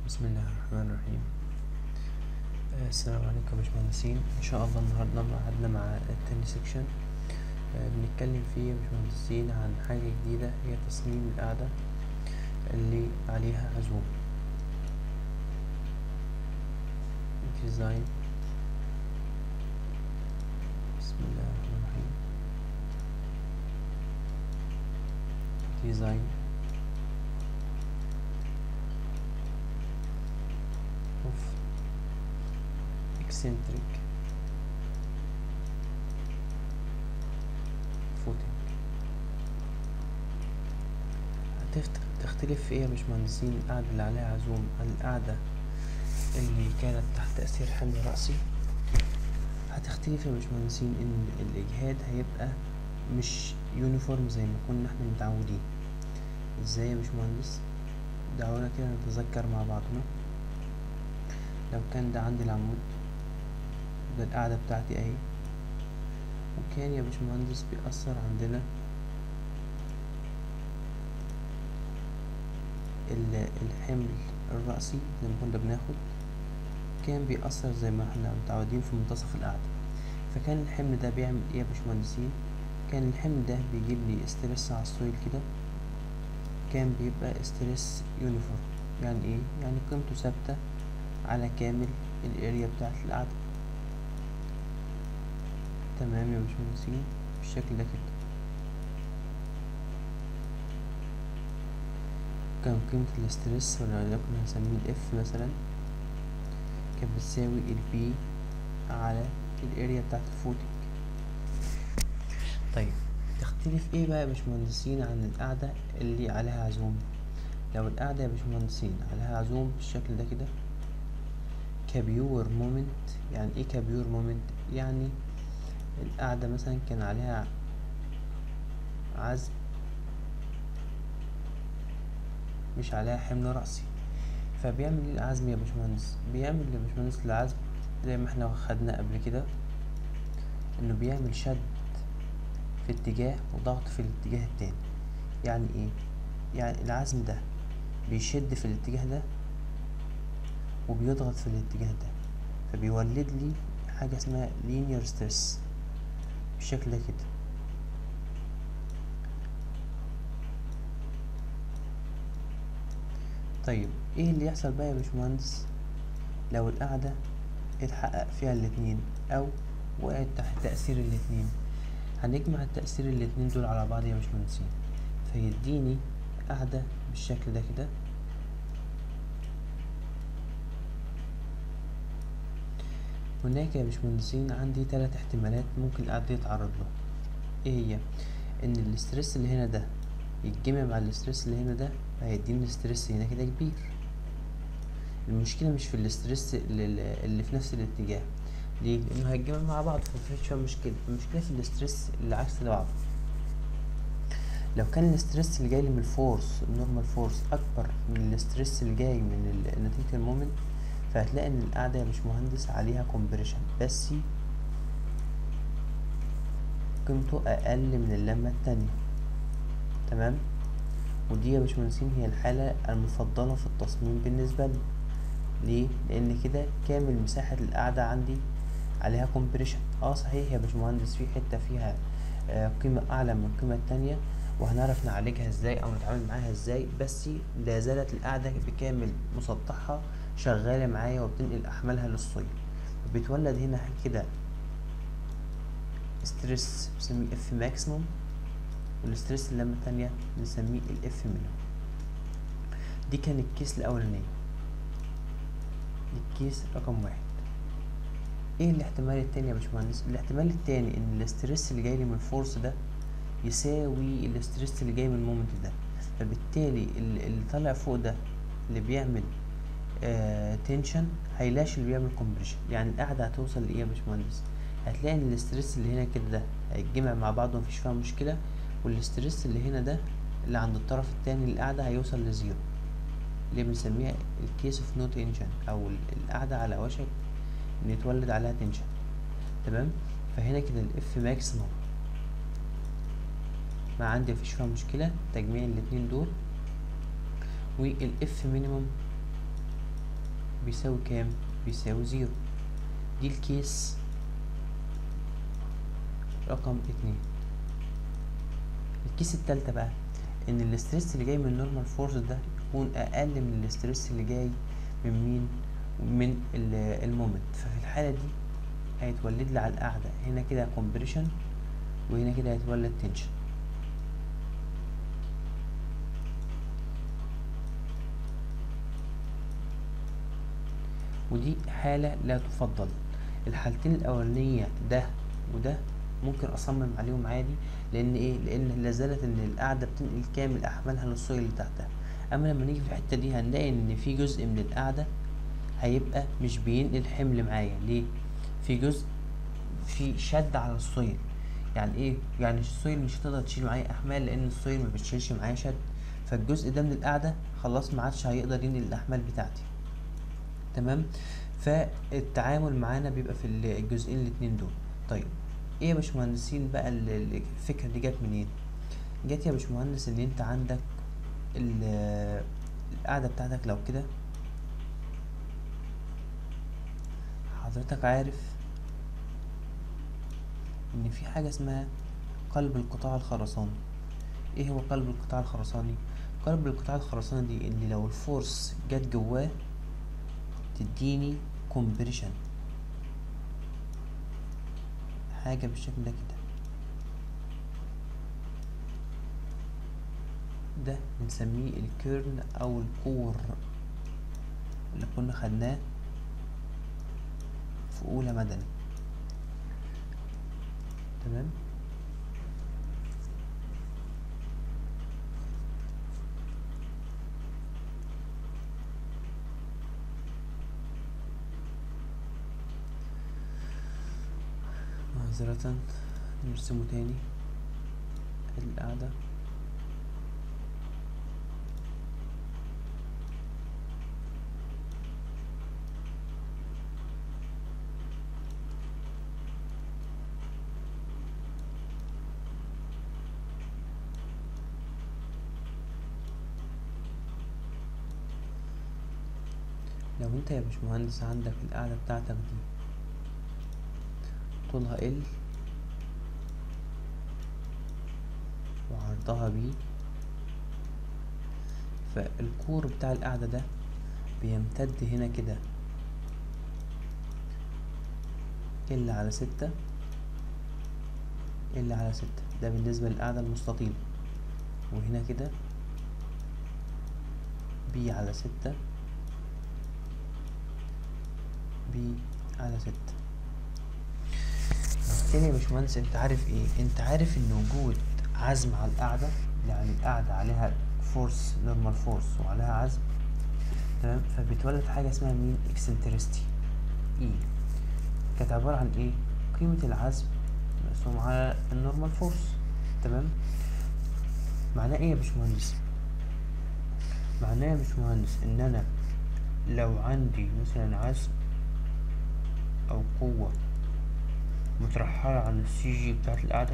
بسم الله الرحمن الرحيم آه، السلام عليكم يا باشمهندسين ان شاء الله النهارده معادنا مع التاني سيكشن آه، بنتكلم فيه يا باشمهندسين عن حاجة جديدة هي تصميم القاعدة اللي عليها عزوم ديزاين بسم الله الرحمن الرحيم ديزاين of eccentric footing هتفت- تختلف في ايه يا باشمهندسين القعدة اللي عليها عزوم عن القعدة اللي كانت تحت تأثير حمل رأسي هتختلف يا باشمهندسين ان الإجهاد هيبقى مش يونيفورم زي ما كنا احنا متعودين ازاي يا باشمهندس دعونا كده نتذكر مع بعضنا لو كان ده عندي العمود ده القاعدة بتاعتي اهي وكان يا باشمهندس بيأثر عندنا ال- الحمل الرأسي لما كنا بناخد كان بيأثر زي ما احنا متعودين في منتصف القعدة فكان الحمل ده بيعمل ايه يا باشمهندسين كان الحمل ده بيجيب لي استرس على السويل كده كان بيبقى استرس يونيفورم يعني ايه يعني قيمته ثابتة على كامل الاريا بتاعت القعدة تمام يا باشمهندسين بالشكل ده كده كان قيمة الاسترس وليكن هنسميه الاف مثلا كانت بتساوي البي على الاريا بتاعت الفوتنج طيب تختلف ايه بقى يا باشمهندسين عن القاعدة اللي عليها عزوم لو القاعدة يا باشمهندسين عليها عزوم بالشكل ده كده كبيور مومنت يعني ايه كبيور مومنت يعني القاعدة مثلا كان عليها عزم مش عليها حمل رأسي فبيعمل ايه العزم يا باشمهندس بيعمل يا باشمهندس العزم زي ما احنا خدنا قبل كده انه بيعمل شد في اتجاه وضغط في الاتجاه التاني يعني ايه يعني العزم ده بيشد في الاتجاه ده وبيضغط في الاتجاه ده فبيولد لي حاجة اسمها linear stress بالشكل ده كده طيب ايه اللي يحصل بقى يا باشمهندس لو القاعدة اتحقق فيها الاتنين او وقعت تحت تأثير الاتنين هنجمع التأثير الاتنين دول على بعض يا باشمهندسين فيديني قاعدة بالشكل ده كده هناك يا باشمهندسين عندي تلات احتمالات ممكن القعدة يتعرض له ايه هي ان الاسترس اللي هنا ده يتجمع مع الاسترس اللي هنا ده فهيديني الاسترس هنا كده كبير المشكلة مش في الاسترس اللي, اللي في نفس الاتجاه ليه؟ لأنه هيتجمع مع بعض فمفيش فيها مشكلة المشكلة في الاسترس اللي عكس بعض لو كان الاسترس اللي جاي لي من الفورس النورمال فورس أكبر من الاسترس اللي جاي من ال- نتيجة المومنت فهتلاقي إن القاعدة يا باشمهندس عليها كومبريشن بس قيمته أقل من اللمة التانية تمام ودي يا باشمهندسين هي الحالة المفضلة في التصميم بالنسبة لي ليه؟ لأن كده كامل مساحة القاعدة عندي عليها كومبريشن اه صحيح يا باشمهندس في حتة فيها آه، قيمة أعلى من القيمة التانية وهنعرف نعالجها ازاي أو نتعامل معاها ازاي بس لا زالت القاعدة بكامل مسطحها شغالة معايا وبتنقل أحمالها للصيد بيتولد هنا كده ستريس بنسميه اف ماكسيموم والستريس اللمة التانية بنسميه الاف مينيموم دي كان الكيس الأولانية دي الكيس رقم واحد ايه الاحتمال التاني يا باشمهندس الاحتمال التاني ان الاسترس اللي جاي لي من الفورس ده يساوي الاسترس اللي جاي من المومنت ده فبالتالي ال- اللي طالع فوق ده اللي بيعمل آه تنشن هيلاش اللي بيعمل كومبريشن يعني القاعدة هتوصل لايه يا باشمهندس هتلاقي ان الاسترس اللي هنا كده ده هيتجمع مع بعضه مفيش فيها مشكلة والاسترس اللي هنا ده اللي عند الطرف التاني للقاعدة هيوصل لزيرو اللي بنسميها الكيس اوف نو تنشن او ال- القاعدة على وشك ان يتولد عليها تنشن تمام فهنا كده الاف ماكسيموم ما عندي مفيش فيها مشكلة تجميع الاتنين دول والاف مينيموم بيساوي كام بيساوي زيرو دي الكيس رقم اتنين الكيس التالتة بقى ان الاسترس اللي جاي من النورمال فورس ده يكون اقل من الاسترس اللي جاي من مين من ال- المومنت ففي الحالة دي هيتولد لي على القاعدة هنا كده كومبريشن وهنا كده هيتولد تنشن ودي حالة لا تفضل الحالتين الأولانية ده وده ممكن أصمم عليهم عادي لأن إيه؟ لأن لازالت إن القاعدة بتنقل كامل أحمالها للصيغ اللي تحتها أما لما نيجي في الحتة دي هنلاقي إن في جزء من القاعدة هيبقى مش بينقل حمل معايا ليه؟ في جزء في شد على الصيل يعني ايه يعني الصيل مش هتقدر تشيل معايا احمال لان الصيل ما بتشيلش معايا شد فالجزء ده من القاعده خلاص ما عادش هيقدر ينقل الاحمال بتاعتي تمام فالتعامل معانا بيبقى في الجزئين الاتنين دول طيب ايه يا باشمهندسين بقى ال- ال- الفكره دي جت منين جت يا باشمهندس ان انت عندك ال- القاعده بتاعتك لو كده حضرتك عارف ان في حاجه اسمها قلب القطاع الخرساني ايه هو قلب القطاع الخرساني قلب القطاع الخرساني دي ان لو الفورس جت جواه تديني كومبريشن حاجه بالشكل ده كده ده بنسميه الكيرن او الكور اللي كنا خدناه في اولى مدني تمام معذرة نرسمه تاني القعدة لو انت يا باشمهندس عندك القعدة بتاعتك دي طولها ال وعرضها بي فالكور بتاع القعدة ده بيمتد هنا كده ال على ستة ال على ستة ده بالنسبة للقعدة المستطيلة وهنا كده بي على ستة بي على ستة بالتالي يا باشمهندس انت عارف ايه انت عارف ان وجود عزم على القاعدة يعني القاعدة عليها فورس نورمال فورس وعليها عزم تمام فبيتولد حاجة اسمها مين اكسنترستي اي كانت عبارة عن ايه قيمة العزم مقسوم على النورمال فورس تمام معناه ايه يا باشمهندس معناه يا باشمهندس ان انا لو عندي مثلا عزم او قوة مترحلة عن السي جي بتاعت القاعدة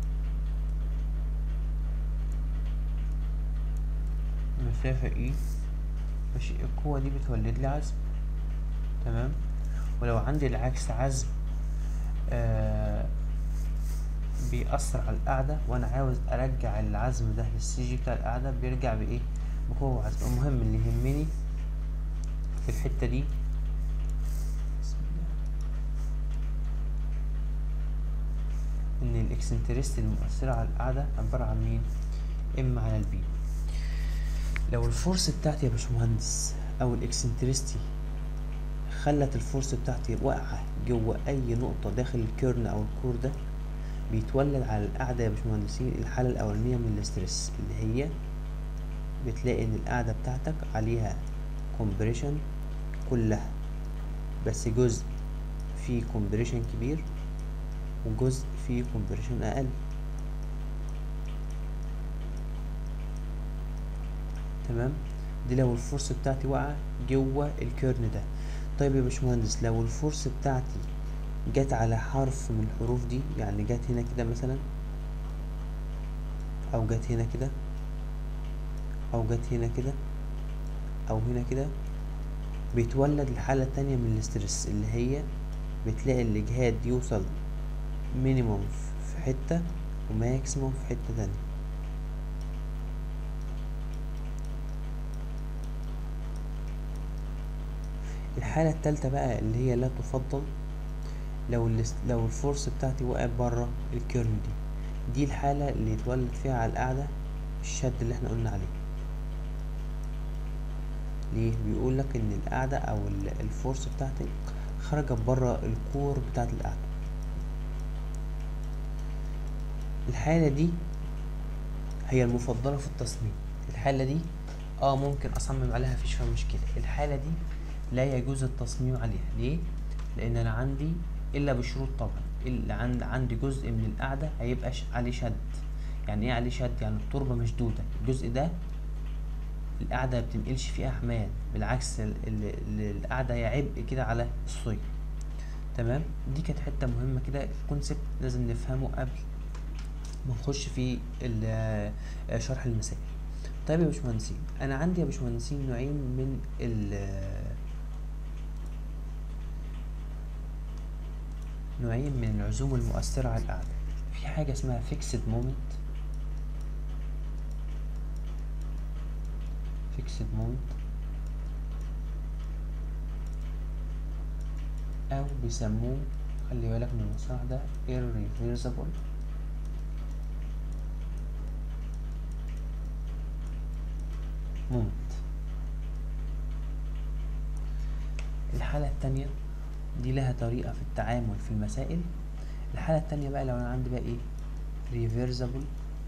مسافة اي ماشي القوة دي بتولد لي عزم تمام ولو عندي العكس عزم آه بيأثر على القاعدة وأنا عاوز أرجع العزم ده للسي جي بتاع القاعدة بيرجع بإيه؟ بقوة عزم المهم اللي يهمني في الحتة دي بسم الله إن الإكسنترست المؤثرة على القاعدة عبارة عن مين؟ إم على البي لو الفورس بتاعتي يا باشمهندس أو الإكسنترستي خلت الفورس بتاعتي واقعة جوه أي نقطة داخل الكيرن أو الكور ده بيتولد على القاعدة يا باشمهندسين الحالة الأولانية من الاسترس اللي هي بتلاقي إن القاعدة بتاعتك عليها كومبريشن كلها بس جزء فيه كومبريشن كبير وجزء فيه كومبريشن أقل تمام دي لو الفورس بتاعتي واقعة جوه الكيرن ده طيب يا باشمهندس لو الفورس بتاعتي جت على حرف من الحروف دي يعني جت هنا كده مثلا او جت هنا كده او جت هنا كده او هنا كده بيتولد الحالة التانية من الاسترس اللي هي بتلاقي الإجهاد يوصل مينيموم في حتة وماكسيموم في حتة تانية الحالة التالتة بقى اللي هي لا تفضل لو الاس- لو الفورس بتاعتي وقعت بره الكيرن دي دي الحالة اللي يتولد فيها على القاعدة الشد اللي احنا قلنا عليه ليه بيقول لك ان القاعدة او ال- الفورس بتاعتي خرجت بره الكور بتاعت القاعدة الحالة دي هي المفضلة في التصميم الحالة دي اه ممكن اصمم عليها مفيش فيها مشكلة الحالة دي لا يجوز التصميم عليها ليه لان انا عندي الا بشروط طبعا الا عند عندي جزء من القاعدة هيبقى ش- عليه شد يعني ايه عليه شد يعني التربة مشدودة الجزء ده القاعدة ما بتنقلش فيه أحمال بالعكس ال- ال- ال- القاعدة هي عبء كده على الصيد تمام دي كانت حتة مهمة كده كونسبت لازم نفهمه قبل ما نخش في ال- آه، شرح المسائل طيب يا باشمهندسين أنا عندي يا باشمهندسين نوعين من ال نوعين من العزوم المؤثرة على القاعدة في حاجة اسمها فيكسد مومنت فيكسد مومنت أو بيسموه خلي بالك من المصطلح ده irreversible مومنت الحالة التانية دي لها طريقة في التعامل في المسائل الحالة التانية بقى لو أنا عندي بقى إيه reversible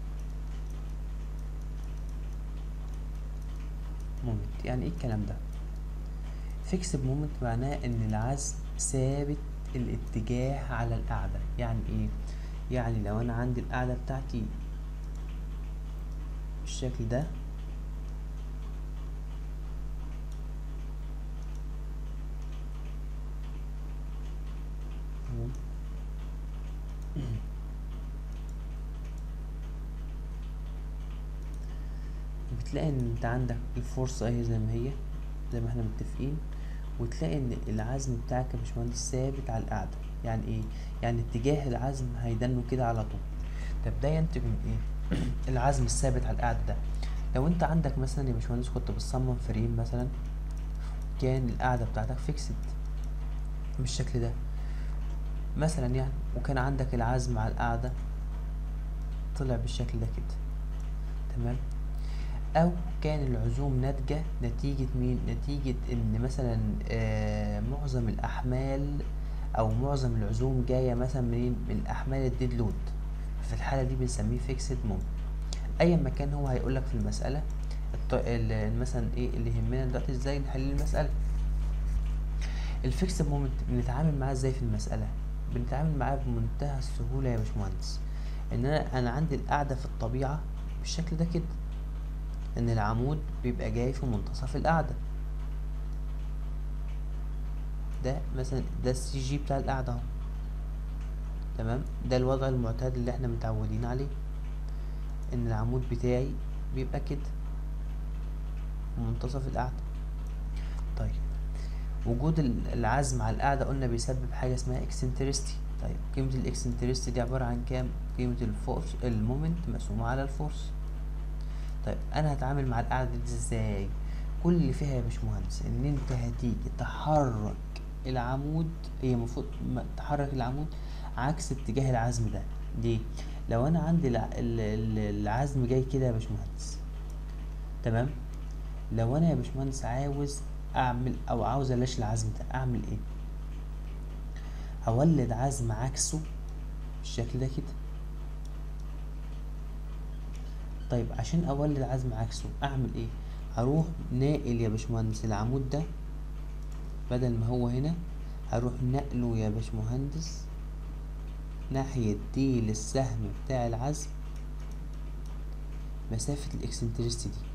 مومنت يعني إيه الكلام ده فيكسد مومنت معناه إن العزم ثابت الاتجاه على القاعدة يعني إيه يعني لو أنا عندي القاعدة بتاعتي بالشكل ده تمام بتلاقي ان انت عندك الفورس اهي زي ما هي زي ما احنا متفقين وتلاقي ان العزم بتاعك يا باشمهندس ثابت على القاعدة يعني ايه يعني اتجاه العزم هيدنه كده على طول طب ده ينتج من ايه العزم الثابت على القاعدة ده لو انت عندك مثلا يا باشمهندس كنت بتصمم فريم مثلا كان القاعدة بتاعتك فيكسد بالشكل ده مثلا يعني وكان عندك العزم على القاعدة طلع بالشكل ده كده تمام او كان العزوم ناتجة نتيجة مين نتيجة ان مثلا آه معظم الاحمال او معظم العزوم جاية مثلا منين من الاحمال الديد لود في الحالة دي بنسميه فيكسد مومنت ايا ما كان هو هيقولك في المسألة الط- ال- مثلا ايه اللي يهمنا دلوقتي ازاي نحل المسألة الفيكسد مومنت بنتعامل معاه ازاي في المسألة بنتعامل معاه بمنتهى السهولة يا باشمهندس ان انا انا عندي القاعدة في الطبيعة بالشكل ده كده ان العمود بيبقى جاي في منتصف القاعدة ده مثلا ده السي جي بتاع القاعدة اهو تمام ده الوضع المعتاد اللي احنا متعودين عليه ان العمود بتاعي بيبقى كده في منتصف القاعدة طيب وجود ال- العزم على القاعدة قلنا بيسبب حاجة اسمها اكسنترستي طيب قيمة الاكسنترستي دي عبارة عن كام قيمة الفورس المومنت مقسومة على الفورس طيب انا هتعامل مع القاعدة دي ازاي كل اللي فيها يا باشمهندس ان انت هتيجي تحرك العمود هي المفروض ما- تحرك العمود عكس اتجاه العزم ده ليه لو انا عندي الع- ال- ال- العزم جاي كده يا باشمهندس تمام لو انا يا باشمهندس عاوز اعمل او عاوز الاش العزم ده اعمل ايه هولد عزم عكسه بالشكل ده كده طيب عشان اولد عزم عكسه اعمل ايه هروح ناقل يا باشمهندس العمود ده بدل ما هو هنا هروح نقله يا باشمهندس ناحية ديل السهم بتاع العزم مسافة الاكسنترستي دي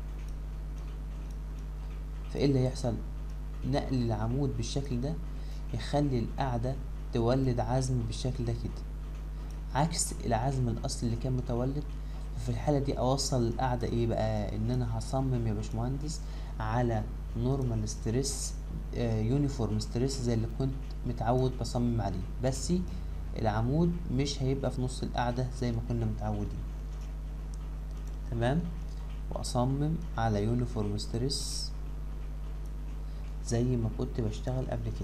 فايه اللي هيحصل نقل العمود بالشكل ده يخلي القاعدة تولد عزم بالشكل ده كده عكس العزم الأصلي اللي كان متولد في الحالة دي اوصل القاعدة ايه بقى ان انا هصمم يا باشمهندس على نورمال ستريس يونيفورم ستريس زي اللي كنت متعود بصمم عليه بس العمود مش هيبقى في نص القاعدة زي ما كنا متعودين تمام واصمم على يونيفورم ستريس زي ما كنت بشتغل قبل كده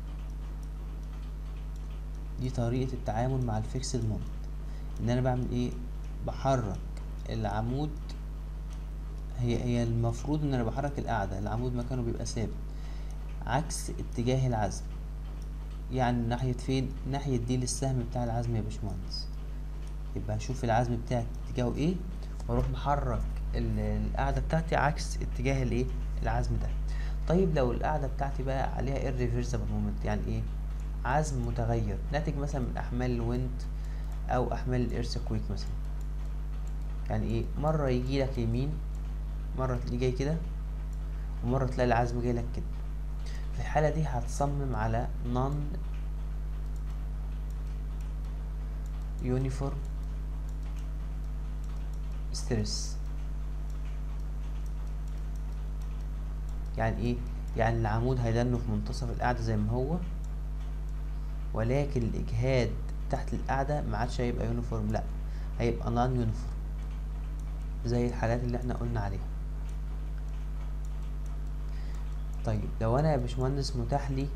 دي طريقة التعامل مع الفيكسد مومنت ان انا بعمل ايه بحرك العمود هي هي المفروض ان انا بحرك القاعدة العمود مكانه بيبقى ثابت عكس اتجاه العزم يعني ناحية فين ناحية دي للسهم بتاع العزم يا باشمهندس يبقى هشوف العزم بتاعي اتجاهه ايه واروح محرك ال- القاعدة بتاعتي عكس اتجاه الايه العزم ده طيب لو القاعدة بتاعتي بقى عليها irreversible moment يعني ايه عزم متغير ناتج مثلا من احمال الويند او احمال الارثكويك مثلا يعني ايه مرة يجي لك يمين مرة تلاقيه جاي كده ومرة تلاقي العزم جاي لك كده في الحالة دي هتصمم على non uniform stress يعني ايه يعني العمود هيدنه في منتصف القاعدة زي ما هو ولكن الاجهاد تحت القاعدة ما عادش هيبقى يونيفورم لا هيبقى نون يونيفورم زي الحالات اللي احنا قلنا عليها طيب لو انا يا باشمهندس متاح لي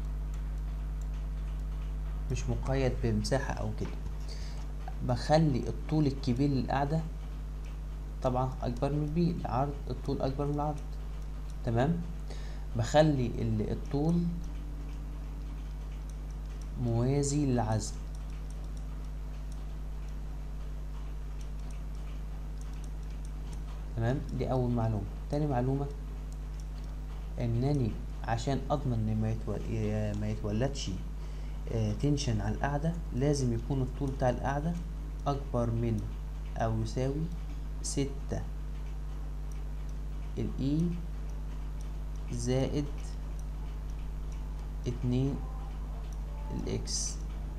مش مقيد بمساحة او كده بخلي الطول الكبير للقاعدة طبعا اكبر من البي العرض الطول اكبر من العرض تمام بخلي ال- الطول موازي للعزم تمام دي اول معلومة تاني معلومة انني عشان اضمن ان ما, يتول... ي- ما يتولدش آه، تنشن على القاعدة لازم يكون الطول بتاع القاعدة اكبر من او يساوي ستة الاي زائد اتنين الاكس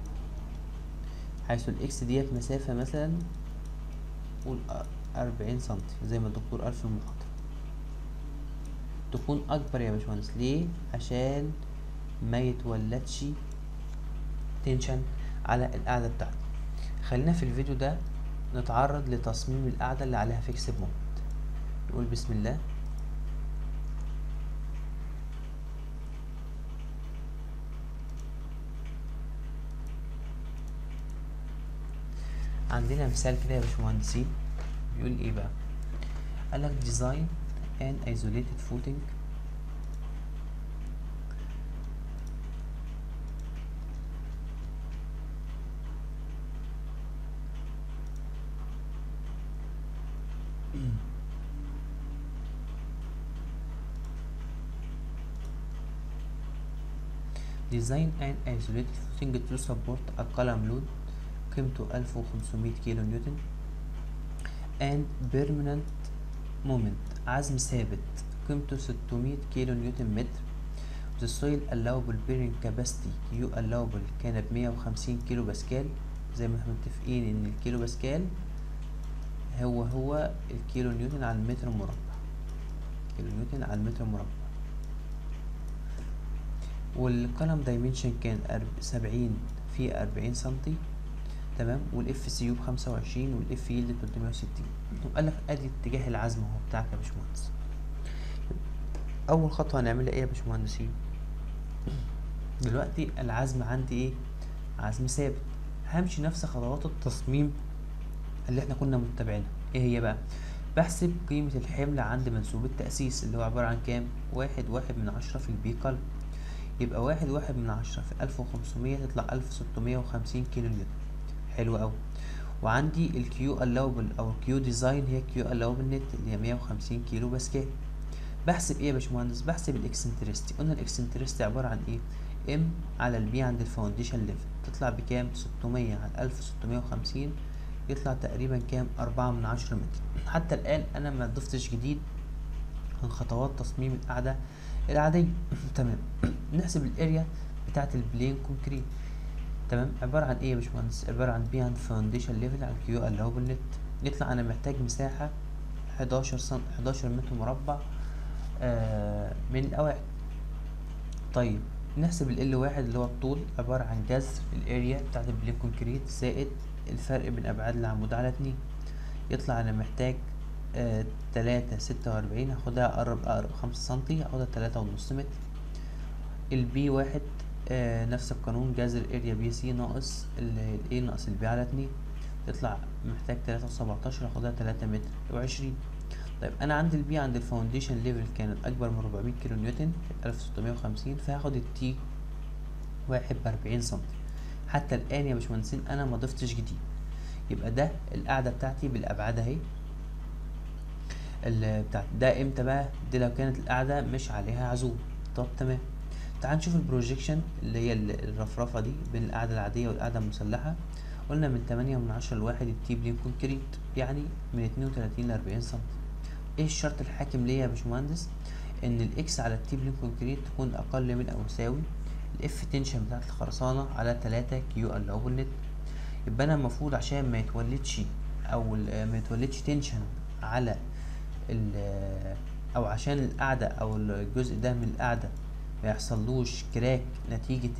حيث الاكس ديت مسافة مثلا قول أربعين سنتي زي ما الدكتور قال في المحاضرة تكون أكبر يا باشمهندس ليه؟ عشان ما يتولدش تنشن على القاعدة بتاعتي خلينا في الفيديو ده نتعرض لتصميم القاعدة اللي عليها فيكس مومنت نقول بسم الله عندنا مثال كده يا باشمهندسين بيقول ايه بقى قالك design an isolated footing design an isolated footing to support a column load قيمته 1500 كيلو نيوتن and permanent moment عزم ثابت قيمته 600 كيلو نيوتن متر the soil allowable bearing capacity Q allowable كان ب 150 كيلو باسكال زي ما احنا متفقين ان الكيلو باسكال هو هو الكيلو نيوتن على المتر مربع كيلو نيوتن على المتر مربع والكولم دايمنشن كان أرب- سبعين في أربعين سنتي تمام والاف سي يو بخمسة وعشرين والاف يلد بتلتمية وستين وقال لك ادي اتجاه العزم اهو بتاعك يا باشمهندس اول خطوه هنعملها ايه يا باشمهندسين دلوقتي العزم عندي ايه عزم ثابت همشي نفس خطوات التصميم اللي احنا كنا متبعينها ايه هي بقى بحسب قيمة الحمل عند منسوب التأسيس اللي هو عبارة عن كام واحد واحد من عشرة في البي قلب يبقى واحد واحد من عشرة في ألف وخمسمية تطلع ألف ستمية وخمسين كيلو نيوتن حلو أوي وعندي الكيو allowable أو الكيو ديزاين هي كيو allowable نت اللي هي مية وخمسين كيلو باسكال بحسب ايه يا باشمهندس بحسب الاكسنترستي قلنا الاكسنترستي عبارة عن ايه ام على البي عند الفاونديشن ليفل تطلع بكام ستمية على ألف ستمية وخمسين يطلع تقريبا كام أربعة من عشرة متر حتى الآن أنا ما ضفتش جديد عن خطوات تصميم القاعدة العادية تمام نحسب الاريا بتاعة البلين كونكريت تمام عبارة عن ايه يا باشمهندس عبارة عن بي عند فاونديشن ليفل على الكيو اللي هو بالنت يطلع انا محتاج مساحة حداشر سم حداشر متر مربع آه من القواعد طيب نحسب ال واحد اللي هو الطول عبارة عن جذر الاريا بتاعت البلين كونكريت زائد الفرق بين ابعاد العمود على اتنين يطلع انا محتاج آه تلاتة ستة وأربعين هاخدها أقرب أقرب خمسة سنتي هاخدها تلاتة ونص متر البي واحد آه نفس القانون جذر اريا بي سي ناقص الاي ناقص البي على اتنين تطلع محتاج تلاتة وسبعتاشر هاخدها تلاتة متر وعشرين طيب انا عندي البي عند الفاونديشن ليفل كانت اكبر من 400 كيلو نيوتن 1650 فهاخد التي واحد بأربعين سنتي حتى الان يا باشمهندسين انا ما ضفتش جديد يبقى ده القاعدة بتاعتي بالابعاد اهي ال- بتاعت ده امتى بقى دي لو كانت القاعدة مش عليها عزوم طب تمام تعال نشوف البروجيكشن اللي هي ال- الرفرفة دي بين القاعدة العادية والقاعدة المسلحة قلنا من تمانية من عشرة لواحد التي بلين كونكريت يعني من اتنين وتلاتين لأربعين سنتي ايه الشرط الحاكم ليا يا باشمهندس ان الاكس على التي بلين كونكريت تكون اقل من او يساوي الاف تنشن بتاعت الخرسانة على تلاتة كيو ال او نت يبقى انا المفروض عشان ما يتولدش او ال- ما يتولدش تنشن على ال او عشان القاعدة او الجزء ده من القاعدة ما يحصلوش كراك نتيجة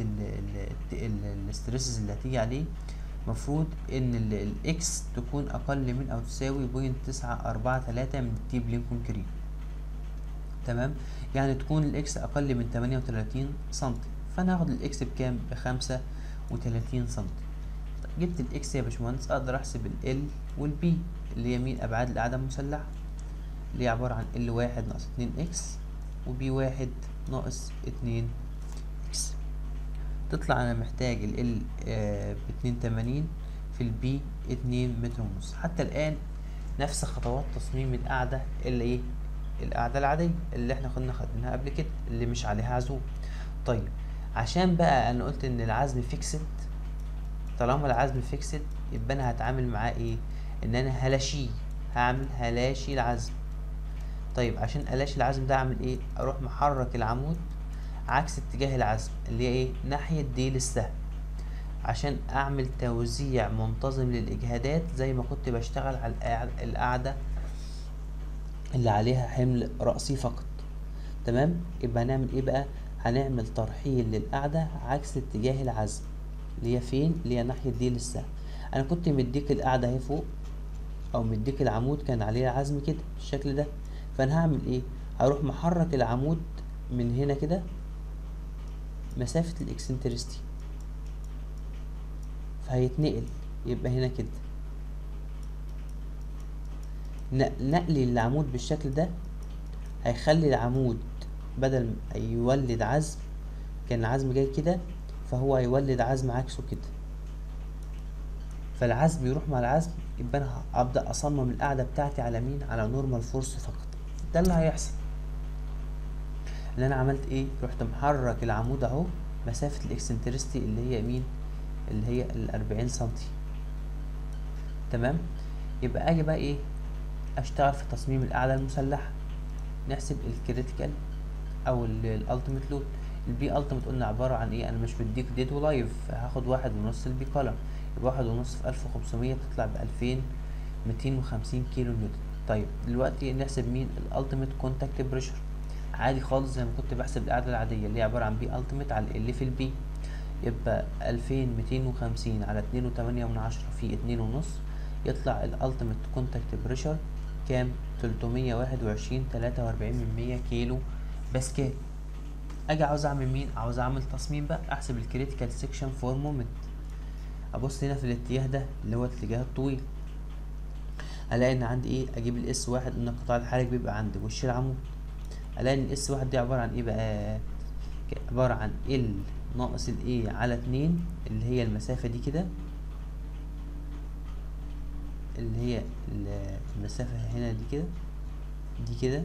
الاسترسز اللي هتيجي عليه مفروض ان الاكس تكون اقل من او تساوي بوينت تسعة اربعة تلاتة من التي بلين كونكريت تمام يعني تكون الاكس اقل من تمانية وتلاتين سنتي فانا هاخد الاكس بكام بخمسة وتلاتين سنتي طيب جبت الاكس يا باشمهندس اقدر احسب ال والبي اللي هي مين ابعاد القاعدة المسلحة اللي هي عبارة عن ال واحد ناقص اتنين اكس وبي واحد ناقص اتنين اكس تطلع انا محتاج ال ال باتنين تمانين في البي اتنين متر ونص حتى الان نفس خطوات تصميم القاعدة اللي ايه القاعدة العادية اللي احنا كنا خدناها قبل كده اللي مش عليها عزوم طيب عشان بقى انا قلت ان العزم فيكسد طالما العزم فيكسد يبقى انا هتعامل معاه ايه ان انا هلاشيه هعمل هلاشي العزم طيب عشان الاشي العزم ده اعمل ايه اروح محرك العمود عكس اتجاه العزم اللي هي ايه ناحية ديل السهم عشان اعمل توزيع منتظم للاجهادات زي ما كنت بشتغل على القاع- القاعدة اللي عليها حمل رأسي فقط تمام يبقى هنعمل ايه بقى هنعمل ترحيل للقاعدة عكس اتجاه العزم اللي هي فين اللي هي ناحية ديل السهم انا كنت مديك القاعدة اهي فوق او مديك العمود كان عليه عزم كده بالشكل ده فانا هعمل ايه هروح محرك العمود من هنا كده مسافة الاكسنترستي فهيتنقل يبقى هنا كده ن- نقل العمود بالشكل ده هيخلي العمود بدل ما يولد عزم كان العزم جاي كده فهو هيولد عزم عكسه كده فالعزم يروح مع العزم يبقى انا ابدا اصمم القاعده بتاعتي على مين على نورمال فورس فقط ده اللي هيحصل اللي انا عملت ايه رحت محرك العمود اهو مسافه الاكسنترستي اللي هي مين اللي هي الأربعين سنتي تمام يبقى اجي بقى ايه اشتغل في تصميم القاعده المسلحه نحسب الكريتيكال او الالتيميت لود البي التيميت قلنا عباره عن ايه انا مش مديك ديد ولايف هاخد واحد ونص البي كولم يبقى واحد ونص في ألف وخمسمية تطلع بألفين ميتين وخمسين كيلو نيوتن طيب دلوقتي نحسب مين الالتيميت كونتاكت بريشر عادي خالص زي ما كنت بحسب القاعدة العادية اللي هي عبارة عن بي التيميت على ال في البي يبقى ألفين ميتين وخمسين على اتنين وتمانية من عشرة في اتنين ونص يطلع الالتيميت كونتاكت بريشر كام تلتمية واحد وعشرين تلاتة وأربعين من مية كيلو باسكال اجي عاوز اعمل مين عاوز اعمل تصميم بقى احسب الكريتيكال سيكشن فور مومنت ابص هنا في الاتجاه ده اللي هو الاتجاه الطويل الاقي ان عندي ايه اجيب الاس واحد ان القطاع الحرج بيبقى عند وش العمود الاقي ان الاس واحد دي عباره عن ايه بقى ك- عباره عن ال ناقص الايه على اتنين اللي هي المسافه دي كده اللي هي ال- المسافه هنا دي كده دي كده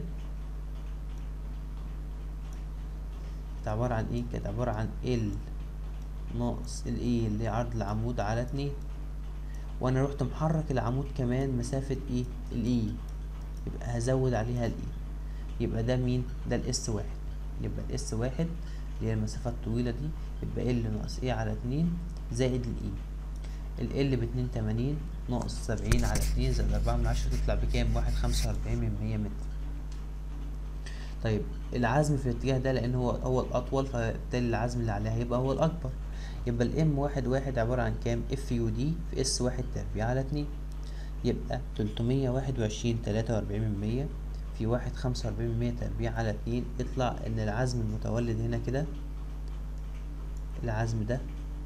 كانت عبارة عن ايه كانت عبارة عن ال ناقص الايه اللي هي عرض العمود على اتنين وانا رحت محرك العمود كمان مسافة ايه الاي يبقى هزود عليها الاي يبقى ده مين ده الاس واحد يبقى الاس واحد اللي هي المسافة الطويلة دي يبقى ال ناقص ايه على اتنين زائد الاي ال ال باتنين تمانين ناقص سبعين على اتنين زائد أربعة من عشرة تطلع بكام واحد خمسة وأربعين من مية متر طيب العزم في الاتجاه ده لأن هو هو الأطول فبالتالي العزم اللي عليه هيبقى هو الأكبر يبقى الام واحد واحد عبارة عن كام اف يو دي في اس واحد تربيع على اتنين يبقى تلتمية واحد وعشرين تلاتة وأربعين من مية في واحد خمسة وأربعين من مية تربيع على اتنين يطلع إن العزم المتولد هنا كده العزم ده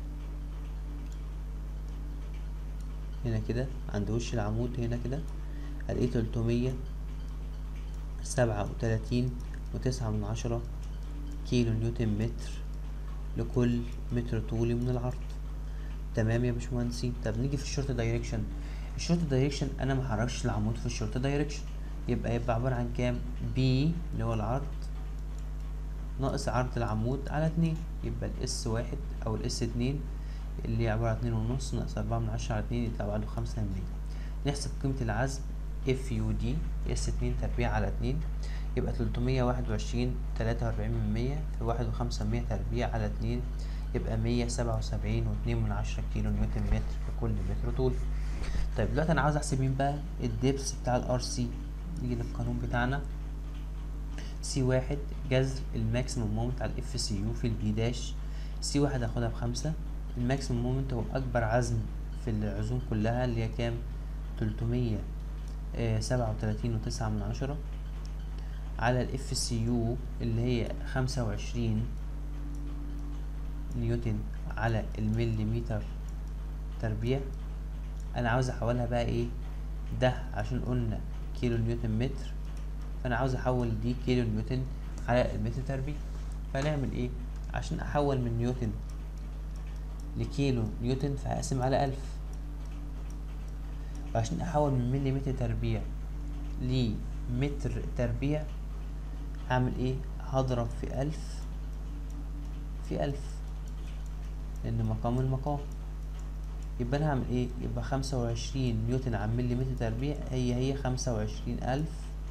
هنا كده عند وش العمود هنا كده هلاقيه تلتمية سبعة وتلاتين وتسعة من عشرة كيلو نيوتن متر لكل متر طولي من العرض تمام يا باشمهندسين طب نيجي في الشورت دايركشن الشورت دايركشن انا ما حركش العمود في الشورت دايركشن يبقى يبقى عبارة عن كام بي اللي هو العرض ناقص عرض العمود على اتنين يبقى الاس واحد او الاس اتنين اللي هي عبارة عن اتنين ونص ناقص أربعة من عشرة على اتنين يطلع بعده خمسة من مية نحسب قيمة العزم اف يو دي اس اتنين تربيع على اتنين يبقى تلتمية واحد وعشرين تلاتة وأربعين من مية في واحد وخمسة من مية تربيع على اتنين يبقى مية سبعة وسبعين واتنين من عشرة كيلو نيوتن متر في كل متر طول طيب دلوقتي أنا عاوز أحسب مين بقى الدبس بتاع الار سي نيجي للقانون بتاعنا سي واحد جذر الماكسيموم مومنت على الاف سي يو في البي داش سي واحد هاخدها بخمسة الماكسيموم مومنت هو أكبر عزم في العزوم كلها اللي هي كام تلتمية سبعة وتلاتين وتسعة من عشرة على الاف سي يو اللي هي خمسة وعشرين نيوتن على المليمتر تربيع انا عاوز احولها بقى ايه ده عشان قلنا كيلو نيوتن متر فانا عاوز احول دي كيلو نيوتن على المتر تربيع فنعمل ايه عشان احول من نيوتن لكيلو نيوتن فهقسم على ألف وعشان احول من مليمتر تربيع لمتر تربيع هعمل ايه هضرب في ألف في ألف لأن مقام المقام يبقى أنا هعمل ايه يبقى خمسة وعشرين نيوتن على مليمتر تربيع هي هي خمسة وعشرين ألف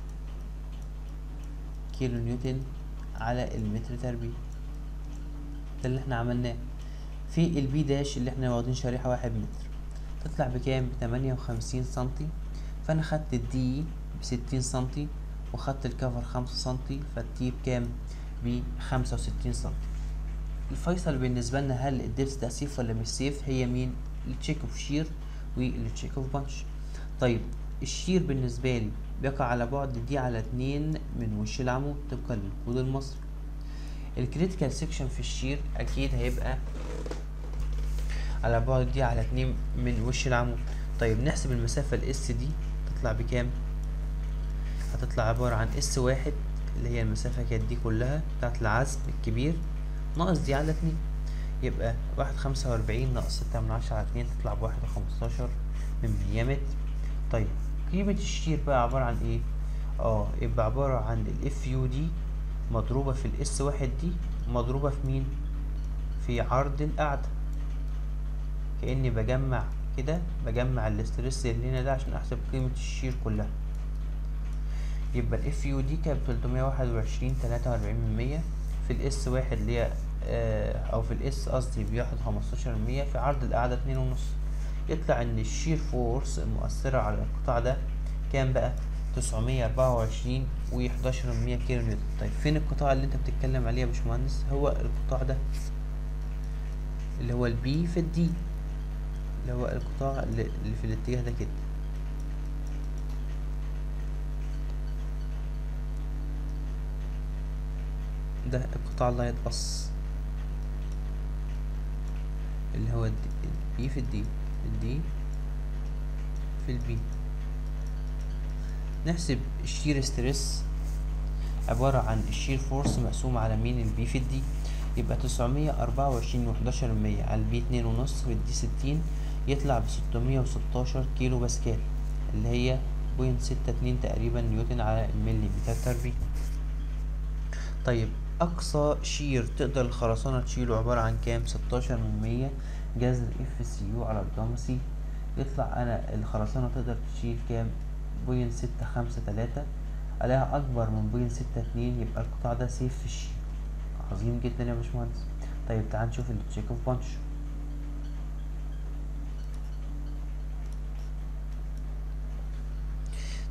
كيلو نيوتن على المتر تربيع ده اللي احنا عملناه في البي داش اللي احنا واخدين شريحة واحد متر تطلع بكام بتمانية وخمسين سنتي فأنا خدت الدي بستين سنتي وخدت الكفر خمسة سنتي فالتي بكام بخمسة وستين سنتي الفيصل بالنسبة لنا هل الدبس ده سيف ولا مش سيف هي مين التشيك اوف شير والتشيك اوف بانش طيب الشير بالنسبة لي بيقع على بعد دي على اتنين من وش العمود طبقا للكود المصري الكريتيكال سيكشن في الشير اكيد هيبقى على بعد دي على اتنين من وش العمود طيب نحسب المسافة الاس دي تطلع بكام هتطلع عبارة عن اس واحد اللي هي المسافة كانت دي كلها بتاعت العزم الكبير ناقص دي على اتنين يبقى واحد خمسة وأربعين ناقص ستة من عشرة على اتنين تطلع بواحد وخمستاشر من مية متر طيب قيمة الشير بقى عبارة عن ايه؟ اه يبقى عبارة عن الاف يو دي مضروبة في الاس واحد دي مضروبة في مين؟ في عرض القاعدة كأني بجمع كده بجمع الاسترس اللي هنا ده عشان احسب قيمة الشير كلها يبقى الاف يو دي كانت تلتمية واحد وعشرين تلاتة وأربعين من مية في الاس واحد اللي هي آه او في الاس قصدي بياخد خمستاشر من مية في عرض القاعدة اتنين ونص يطلع ان الشير فورس المؤثرة على القطاع ده كام بقى تسعمية أربعة وعشرين وحداشر من مية كيلو نيوتن طيب فين القطاع اللي انت بتتكلم عليه يا باشمهندس هو القطاع ده اللي هو البي في الدي اللي هو القطاع اللي اللي في الاتجاه ده كده ده القطاع اللي هيتقص اللي هو البي في الدي الدي في البي نحسب الشير ستريس عبارة عن الشير فورس مقسوم على مين البي في الدي يبقى تسعمية أربعة وعشرين وحداشر مية على البي اتنين ونص في الدي ستين يطلع بستمية وستاشر كيلو باسكال اللي هي بوينت ستة اتنين تقريبا نيوتن على المليمتر تربيع طيب أقصى شير تقدر الخرسانة تشيله عبارة عن كام ستاشر من مية جذر اف سي يو على الجاما سي يطلع أنا الخرسانة تقدر تشيل كام بوينت ستة خمسة تلاتة عليها أكبر من بوينت ستة اتنين يبقى القطاع ده سيف في الشيل عظيم جدا يا باشمهندس طيب تعال نشوف التشيك اوف بانش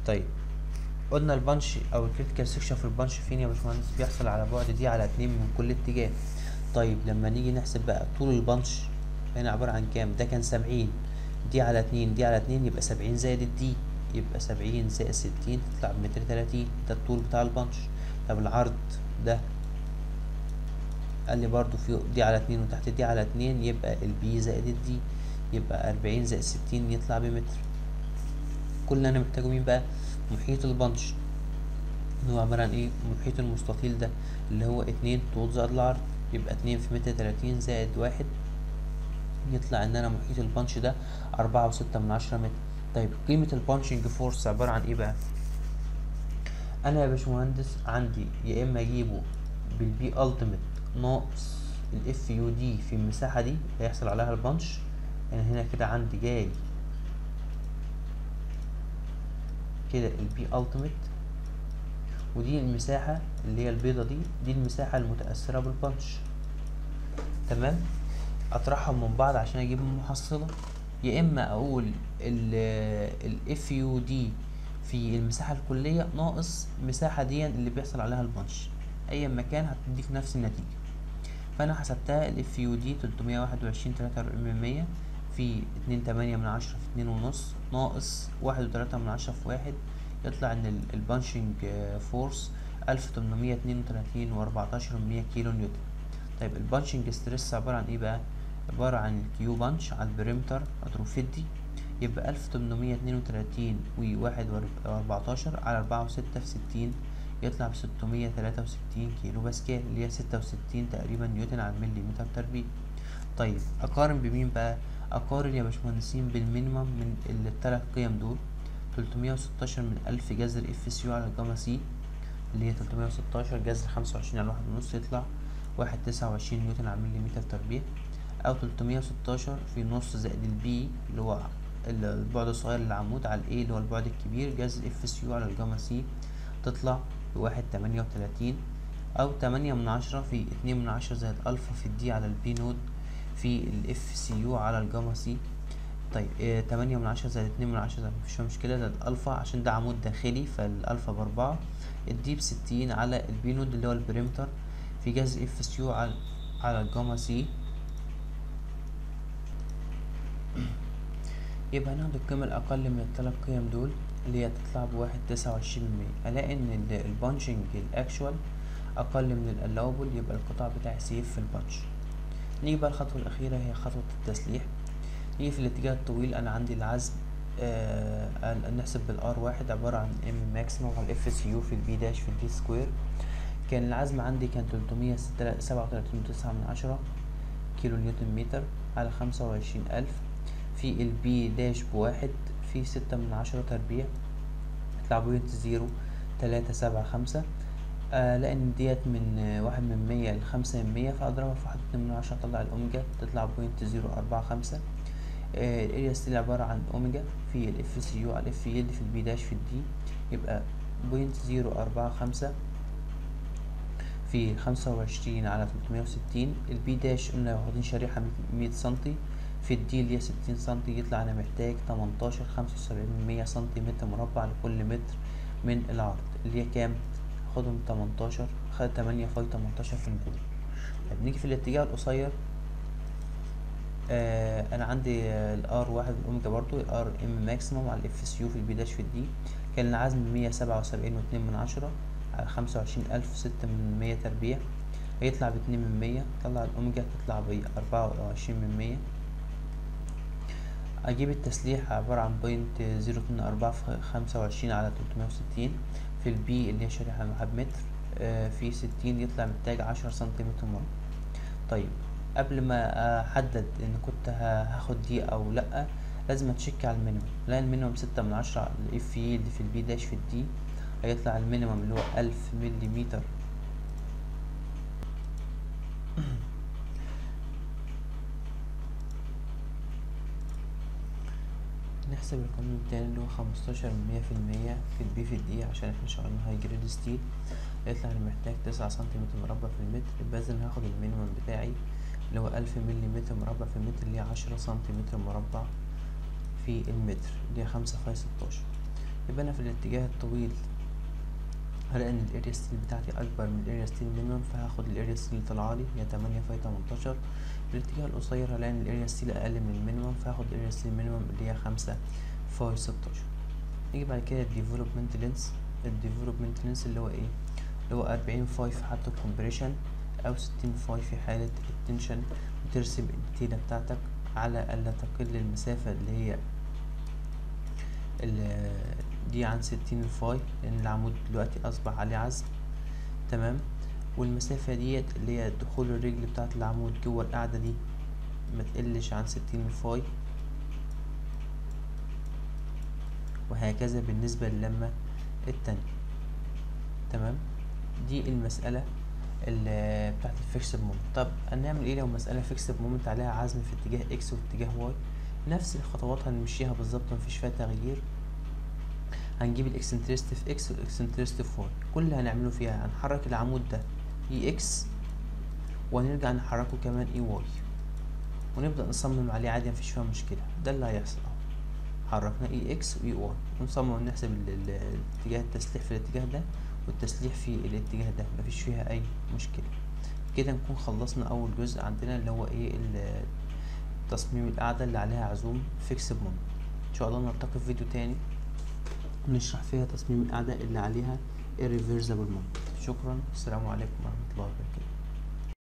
طيب قلنا البنش او الكريتيكال سيكشن في البنش فين يا باشمهندس بيحصل على بعد دي على اتنين من كل اتجاه طيب لما نيجي نحسب بقى طول البنش هنا عبارة عن كام ده كان سبعين دي على اتنين دي على اتنين يبقى سبعين زائد الدي يبقى سبعين زائد ستين تطلع بمتر تلاتين ده الطول بتاع البنش طب العرض ده قال لي برضو في دي على اتنين وتحت دي على اتنين يبقى البي زائد الدي يبقى أربعين زائد ستين يطلع بمتر كل اللي انا محتاجه مين بقى محيط البنش هو عبارة عن ايه محيط المستطيل ده اللي هو اتنين طول زائد العرض يبقى اتنين في متر تلاتين زائد واحد يطلع ان انا محيط البنش ده أربعة وستة من عشرة متر طيب قيمة البانشنج فورس عبارة عن ايه بقى انا يا باشمهندس عندي يا اما اجيبه بالبي التيميت ناقص الاف يو دي في المساحة دي هيحصل عليها البنش انا هنا كده عندي جاي كده البي التيميت ودي المساحة اللي هي البيضة دي دي المساحة المتأثرة بالبنش تمام اطرحهم من بعض عشان اجيب المحصلة يا اما اقول الاف يو دي في المساحة الكلية ناقص المساحة دي اللي بيحصل عليها البنش اي مكان هتديك نفس النتيجة فانا حسبتها الاف يو دي تلتمية واحد وعشرين تلاتة واربعين مية في اتنين تمانية من عشرة في اتنين ونص ناقص واحد وتلاتة من عشرة في واحد يطلع ان البانشنج فورس الف تمنمية اتنين وتلاتين واربعتاشر من مية كيلو نيوتن طيب البانشنج ستريس عبارة عن ايه بقى عبارة عن الكيو بانش على البريمتر اتروفيدي يبقى ألف تمنمية اتنين وتلاتين وواحد وأربعتاشر على أربعة وستة في ستين يطلع بستمية تلاتة وستين كيلو باسكال اللي هي ستة وستين تقريبا نيوتن على المليمتر تربيع طيب أقارن بمين بقى أقارن يا باشمهندسين بالمينيمم من التلات قيم دول تلتمية وستاشر من ألف جذر اف سي على الجاما سي اللي هي تلتمية وستاشر جذر خمسة وعشرين على واحد ونص يطلع واحد تسعة وعشرين نيوتن على المليمتر تربيع أو تلتمية وستاشر في نص زائد البي اللي هو البعد الصغير للعمود على الاي اللي هو البعد الكبير جذر اف سي على الجاما سي تطلع بواحد تمانية وتلاتين أو تمانية من عشرة في اتنين من عشرة زائد ألفا في الدي على البي نود في الاف سي يو على الجاما سي طيب اه تمانية من عشرة زائد اتنين من عشرة زائد مفيش مشكلة زائد ألفا عشان ده عمود داخلي فالألفا بأربعة الدي بستين على البي نود اللي هو البريمتر في جذر اف سي يو على على الجاما سي يبقى هناخد القيمة الأقل من التلات قيم دول اللي هي تطلع بواحد تسعة وعشرين مية ألاقي إن البانشنج الأكشوال أقل من الألاوبل يبقى القطاع بتاعي سيف في البانش نيجي بقى الخطوة الأخيرة هي خطوة التسليح نيجي في الاتجاه الطويل أنا عندي العزم آه نحسب بالار واحد عبارة عن ام ماكسيموم على الاف سي يو في البي داش في الدي سكوير كان العزم عندي كان تلتمية سبعة وتلاتين وتسعة من عشرة كيلو نيوتن متر على خمسة وعشرين ألف في البي داش بواحد في ستة من عشرة تربيع يطلع بوينت زيرو تلاتة سبعة خمسة آه لأن ديت من آه واحد من مية لخمسة من مية فأضربها في واحد اتنين من عشرة أطلع الأوميجا تطلع بوينت زيرو أربعة خمسة آه الاريا ستيل عبارة عن أوميجا في الاف سي يو على الاف يلد في البي داش في الدي يبقى بوينت زيرو أربعة خمسة في خمسة وعشرين على تلتمية وستين البي داش قلنا واخدين شريحة مية سنتي في الدي اللي هي ستين سنتي يطلع أنا محتاج تمنتاشر خمسة وسبعين من مية سنتيمتر مربع لكل متر من العرض اللي هي كام خدهم تمنتاشر خد تمانية فاي تمنتاشر في المية طيب نيجي في الاتجاه القصير آه انا عندي الار واحد الاوميجا برضو الار ام ماكسيموم على الاف اس يو في البي داش في الدي كان العزم مية سبعة وسبعين واتنين من عشرة على خمسة وعشرين ألف ستة من مية تربيع هيطلع باتنين من مية طلع الأوميجا تطلع بأربعة وعشرين من مية أجيب التسليح عبارة عن بوينت زيرو اتنين أربعة في خمسة وعشرين على تلتمية وستين في البي اللي هي شريحة واحد متر آه في ستين يطلع محتاج عشرة سنتيمتر مربع طيب قبل ما أحدد إن كنت هاخد دي أو لأ لازم أتشيك على المينيمم لا المينيمم ستة من عشرة الاف يلد في البي داش في الدي هيطلع المينيمم اللي هو ألف مليمتر نحسب القانون التاني اللي هو خمستاشر من مية في المية في البي في الدي عشان احنا شغالين هاي جريد ستيل يطلع انا محتاج تسعة سنتيمتر مربع في المتر يبقى لازم هاخد المينيمم بتاعي اللي هو ألف مليمتر مربع في المتر اللي هي عشرة سنتيمتر مربع في المتر اللي هي خمسة فاي ستاشر يبقى انا في الاتجاه الطويل هلاقي ان الاريا ستيل بتاعتي اكبر من الاريا ستيل مينيمم فهاخد الاريا ستيل اللي طالعه لي هي 8 فاي 18 في الاتجاه القصير هلاقي ان الاريا ستيل اقل من المينيمم فهاخد الاريا ستيل مينيمم اللي هي 5 فاي 16 نيجي بعد كده الديفلوبمنت لينس الديفلوبمنت لينس اللي هو ايه اللي هو 40 فاي في حالة الكومبريشن او 60 فاي في حالة التنشن وترسم الديتيلة بتاعتك على الا تقل المسافة اللي هي دي عن ستين فاي لان العمود دلوقتي اصبح عليه عزم تمام والمسافة ديت اللي هي دخول الرجل بتاعت العمود جوه القاعدة دي ما تقلش عن ستين فاي وهكذا بالنسبة للمة التانية تمام دي المسألة اللي بتاعت الفيكسد مومنت طب هنعمل ايه لو مسألة فيكسد مومنت عليها عزم في اتجاه اكس واتجاه واي نفس الخطوات هنمشيها بالظبط مفيش فيها تغيير هنجيب الاكسنتريستي في اكس والاكسنتريستي في واي كل اللي هنعمله فيها هنحرك العمود ده اي اكس وهنرجع نحركه كمان اي واي ونبدأ نصمم عليه عادي مفيش فيها مشكلة ده اللي هيحصل اهو حركنا اي اكس واي واي ونصمم ونحسب اتجاه التسليح في الاتجاه ده والتسليح في الاتجاه ده مفيش فيها اي مشكلة كده نكون خلصنا اول جزء عندنا اللي هو ايه تصميم القاعدة اللي عليها عزوم فيكس مومنت ان شاء الله نلتقي في فيديو تاني نشرح فيها تصميم القاعدة اللي عليها irreversible مومنت شكرا السلام عليكم ورحمة الله وبركاته